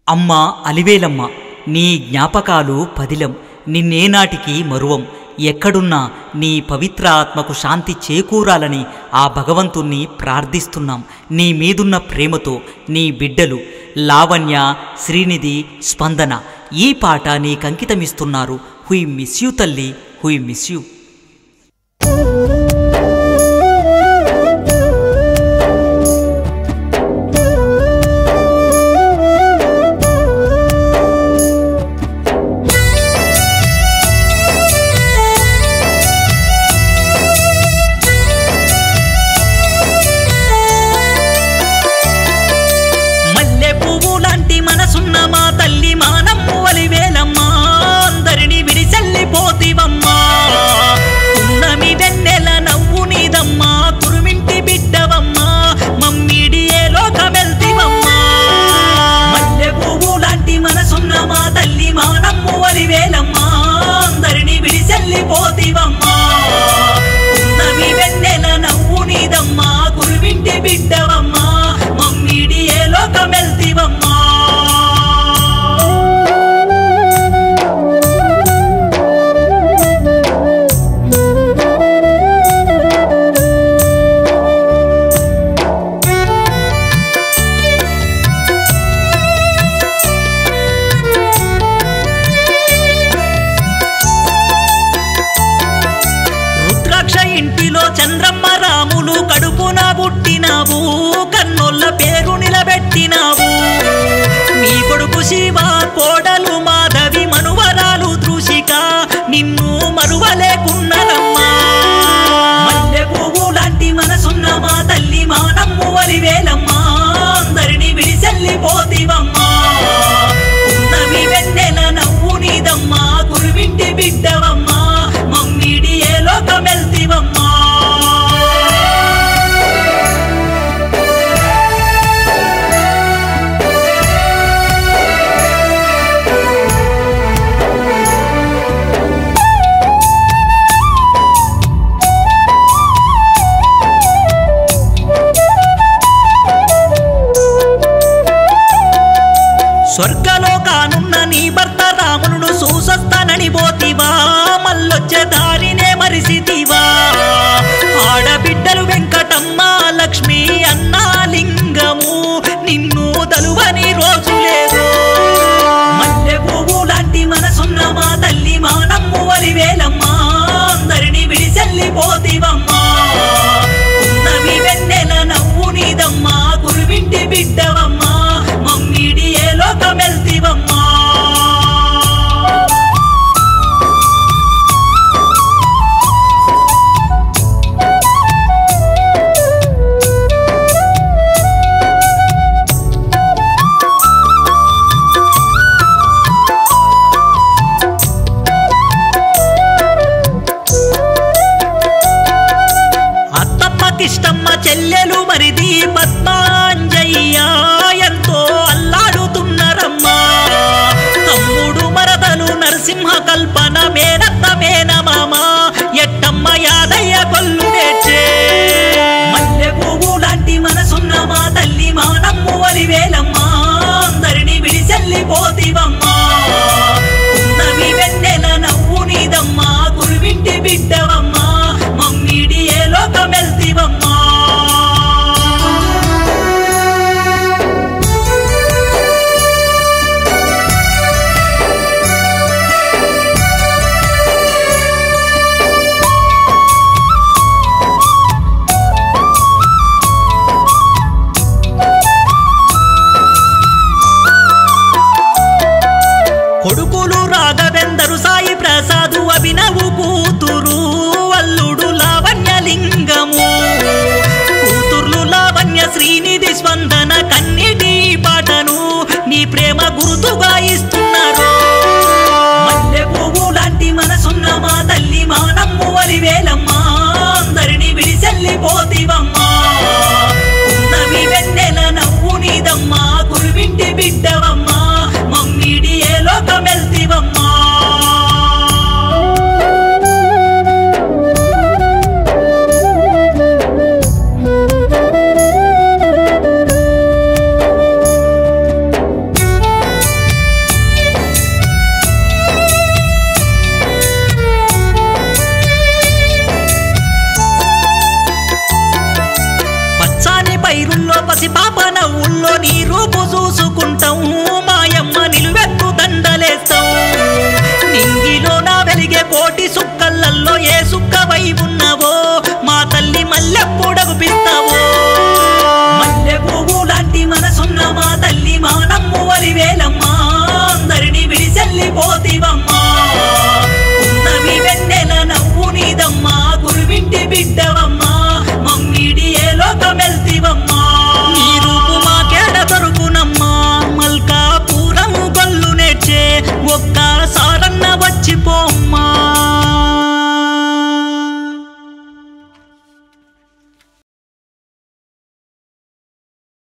అమ్మా అలివేలమ్మ నీ జ్ఞాపకాలు పదిలం నిన్నేనాటికి మరువం ఎక్కడున్నా నీ పవిత్ర ఆత్మకు శాంతి చేకూరాలని ఆ భగవంతుణ్ణి ప్రార్థిస్తున్నాం నీ మీదున్న ప్రేమతో నీ బిడ్డలు లావణ్య శ్రీనిధి స్పందన ఈ పాట నీకంకితమిస్తున్నారు హుయ్ మిస్ యూ తల్లి హుయ్ మిస్ యూ మల్లె పువ్వు లాంటి మనసున్న మా తల్లి మానమ్ము వలివేలమ్మా అందరిని విడిచెల్లిపోతివమ్మా ఉన్నమి వెన్నెల నవ్వు నీదమ్మా కురుమింటి బిడ్డవమ్మా మమ్మీడి ఏ లోకమెల్తివమ్మా మల్లె పువ్వు లాంటి మనసున్న మా తల్లి మానమ్ము వలివేలమ్మా అందరిని విడిచెల్లిపోతివమ్మా ఉన్నమి వెన్నెల నవ్వు నీదమ్మా కురువింటి బిడ్డవమ్మా మమ్మీడి ఏ లోకమెల్తివమ్మా రుద్రాక్ష ఇంటిలో చంద్రమ్మ రాములు కడుపున పుట్టినావు కన్నోళ్ళ పేరు నిలబెట్టినావు నీ కొడుకు శివ కోడలు మాధవి మనువరాలు దృషిక నిన్ను మరువలేకున్నదమ్మా మల్లె పువ్వు లాంటి మనసున్న మా తల్లి మానమ్ము వలివేలమ్మా అందరిని విడిచెల్లిపోతివమ్మా ఉన్నవి వెన్నెల నవ్వు నీదమ్మా గురువింటి బిడ్డవమ్మా మమ్మీడి ఏ లోకమెల్తివమ్మా స్వర్గలో కానున్న నీ భర్త రామునుడు చూసొస్తానని పోతివా మల్లొచ్చే దారినే మరిసితివా ఆడబిడ్డలు వెంకటమ్మ లక్ష్మి అన్నా లింగము నిన్ను తలువని రోజు లేదు మల్లె పువ్వు లాంటి మనసున్న మా తల్లి మానమ్ము వలివేలమ్మా అందరిని విడిచెల్లిపోతివమ్మా ఉన్నవి వెన్నెల నవ్వు నీదమ్మా గురువింటి బిడ్డవమ్మా మమ్మీడి ఏ లోకమెల్తివమ్మా అత్తమ్మకిష్టమ్మ చెల్లెలు మరిది పద్మాంజయ్య ఎంతో అల్లాడుతున్నారమ్మా తమ్ముడు మరదలు నరసింహ కల్పన మేనత్త మేనమామ ఎట్టమ్మ యాదయ్య కొల్లు నేర్చే మల్లె పువ్వు లాంటి మనసున్న మా తల్లి మానమ్ము వలివేలమ్మా అందరిని విడిచెల్లిపోతివమ్మా ఉన్నవి వెన్నెల నవ్వు నీదమ్మా గురువింటి బిడ్డవమ్మా మమ్మీడి ఏ లోకమెల్తివమ్మా కొడుకులు రాఘవేంద్ర